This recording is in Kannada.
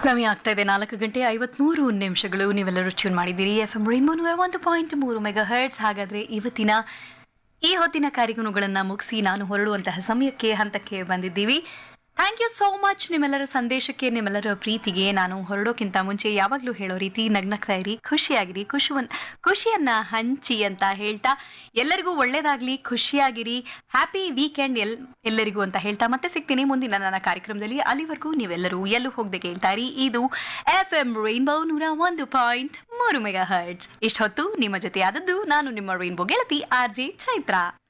ಸಮಯ ಆಗ್ತಾ ಇದೆ ನಾಲ್ಕು ಗಂಟೆ ಐವತ್ಮೂರು ನಿಮಿಷಗಳು ನೀವೆಲ್ಲರೂ ಟ್ಯೂನ್ ಮಾಡಿದ್ದೀರಿ ಎಫ್ ಎಂ ರೈನ್ಬೋ ನೂರ ಒಂದು ಪಾಯಿಂಟ್ ಮೂರು ಮೆಗಾ ಹರ್ಟ್ಸ್ ಹಾಗಾದ್ರೆ ಇವತ್ತಿನ ಈ ಹೊತ್ತಿನ ಕಾರ್ಯಕ್ರಮಗಳನ್ನು ಮುಗಿಸಿ ನಾನು ಹೊರಡುವಂತಹ ಸಮಯಕ್ಕೆ ಹಂತಕ್ಕೆ ಬಂದಿದ್ದೀವಿ ಥ್ಯಾಂಕ್ ಯು ಸೋ ಮಚ್ ನಿಮ್ಮೆಲ್ಲರ ಸಂದೇಶಕ್ಕೆ ನಿಮ್ಮೆಲ್ಲರ ಪ್ರೀತಿಗೆ ನಾನು ಹೊರಡೋಕ್ಕಿಂತ ಮುಂಚೆ ಯಾವಾಗಲೂ ಹೇಳೋ ರೀತಿ ನಗ್ನಗ್ತಾ ಇರಿ ಖುಷಿಯಾಗಿರಿ ಖುಷಿವನ್ ಖುಷಿಯನ್ನ ಹಂಚಿ ಅಂತ ಹೇಳ್ತಾ ಎಲ್ಲರಿಗೂ ಒಳ್ಳೇದಾಗ್ಲಿ ಖುಷಿಯಾಗಿರಿ ಹ್ಯಾಪಿ ವೀಕೆಂಡ್ ಎಲ್ ಎಲ್ಲರಿಗೂ ಅಂತ ಹೇಳ್ತಾ ಮತ್ತೆ ಸಿಗ್ತೀನಿ ಮುಂದಿನ ನನ್ನ ಕಾರ್ಯಕ್ರಮದಲ್ಲಿ ಅಲ್ಲಿವರೆಗೂ ನೀವೆಲ್ಲರೂ ಎಲ್ಲೂ ಹೋಗದೆ ಕೇಳ್ತಾ ಇರಿ ಇದು ಎಫ್ ಎಂ ರೈನ್ಬೋ ನೂರ ಒಂದು ಪಾಯಿಂಟ್ ಮೂರು ಮೆಗಾ ಹರ್ಟ್ಸ್ ಇಷ್ಟೊತ್ತು ನಿಮ್ಮ ಜೊತೆ ಆದದ್ದು ನಾನು ನಿಮ್ಮ ರೈನ್ಬೋ ಗೆಳತಿ ಆರ್ ಜೆ ಚೈತ್ರಾ